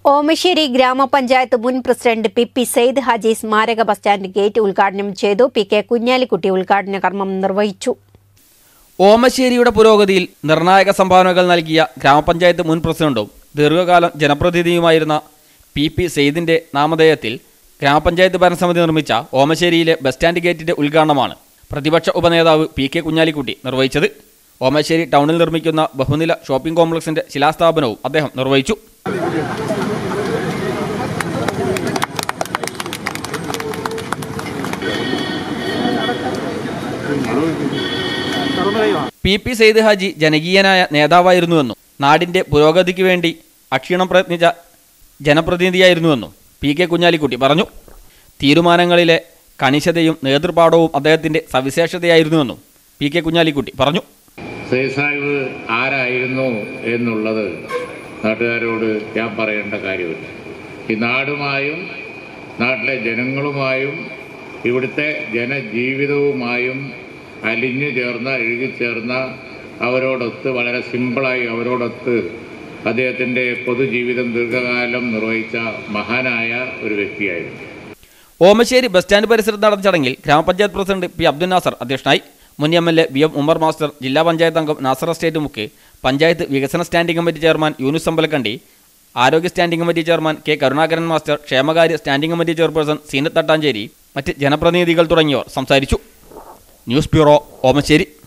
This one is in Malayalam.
ഓമശ്ശേരി ഗ്രാമപഞ്ചായത്ത് മുൻ president P P Sayed Haji സ്മാരക ബസ് സ്റ്റാൻഡ് ഗേറ്റ് ഉദ്ഘാടനം ചെയ്തു പി കെ കുഞ്ഞാലിക്കുട്ടി ഉദ്ഘാടന കർമ്മം നിർവഹിച്ചു ഓമശ്ശേരിയുടെ പുരോഗതിയിൽ നിർണായക സംഭാവനകൾ നൽകിയ ഗ്രാമപഞ്ചായത്ത് മുൻ പ്രസിഡന്റും ദീർഘകാലം ജനപ്രതിനിധിയുമായിരുന്ന പി പി സെയ്ദിന്റെ നാമധേയത്തിൽ ഗ്രാമപഞ്ചായത്ത് ഭരണസമിതി നിർമ്മിച്ച ഓമശ്ശേരിയിലെ ബസ് സ്റ്റാൻഡ് ഗേറ്റിന്റെ ഉദ്ഘാടനമാണ് പ്രതിപക്ഷ ഉപനേതാവ് പി കെ കുഞ്ഞാലിക്കുട്ടി നിർവഹിച്ചത് ഓമശ്ശേരി ടൗണിൽ നിർമ്മിക്കുന്ന ബഹുനില ഷോപ്പിംഗ് കോംപ്ലക്സിന്റെ ശിലാസ്ഥാപനവും അദ്ദേഹം നിർവഹിച്ചു പി പി സെയ്ദ് ഹാജി ജനകീയനായ നേതാവായിരുന്നുവെന്നും നാടിന്റെ പുരോഗതിക്ക് വേണ്ടി അക്ഷീണം പ്രയത്നിച്ച ജനപ്രതിനിധിയായിരുന്നുവെന്നും പി കെ കുഞ്ഞാലിക്കുട്ടി പറഞ്ഞു തീരുമാനങ്ങളിലെ കണിശതയും നേതൃപാഠവും അദ്ദേഹത്തിന്റെ സവിശേഷതയായിരുന്നുവെന്നും പി കെ കുഞ്ഞാലിക്കുട്ടി പറഞ്ഞു സെയ്ദ് സാഹിബ് ആരായിരുന്നു എന്നുള്ളത് നാട്ടുകാരോട് ഞാൻ പറയേണ്ട കാര്യമില്ല ഈ നാടുമായും നാട്ടിലെ ജനങ്ങളുമായും ഇവിടുത്തെ ജനജീവിതവുമായും അലിഞ്ഞു ചേർന്ന ഇഴുകിച്ചേർന്ന അവരോടൊത്ത് വളരെ സിമ്പിളായി അവരോടൊത്ത് അദ്ദേഹത്തിൻ്റെ പൊതുജീവിതം ദീർഘകാലം നിർവഹിച്ച മഹാനായ ഒരു വ്യക്തിയായിരുന്നു ഓമശ്ശേരി ബസ് സ്റ്റാൻഡ് പരിസരത്ത് നടന്ന ചടങ്ങിൽ ഗ്രാമപഞ്ചായത്ത് പ്രസിഡന്റ് പി അബ്ദുൽ നാസർ അധ്യക്ഷനായി മുൻ M L A V M Umar master ജില്ലാ പഞ്ചായത്ത് അംഗം നാസർ എസ്റ്റേറ്റ് മുക്ക് പഞ്ചായത്ത് വികസന standing committee chairman Yunus Ambalakkandi ആരോഗ്യ standing committee chairman K Karunakaran master ക്ഷേമകാര്യ standing committee chairperson Seenath Thattancheri മറ്റ് ജനപ്രതിനിധികൾ തുടങ്ങിയവർ സംസാരിച്ചു ന്യൂസ് ബ്യൂറോ ഓമശ്ശേരി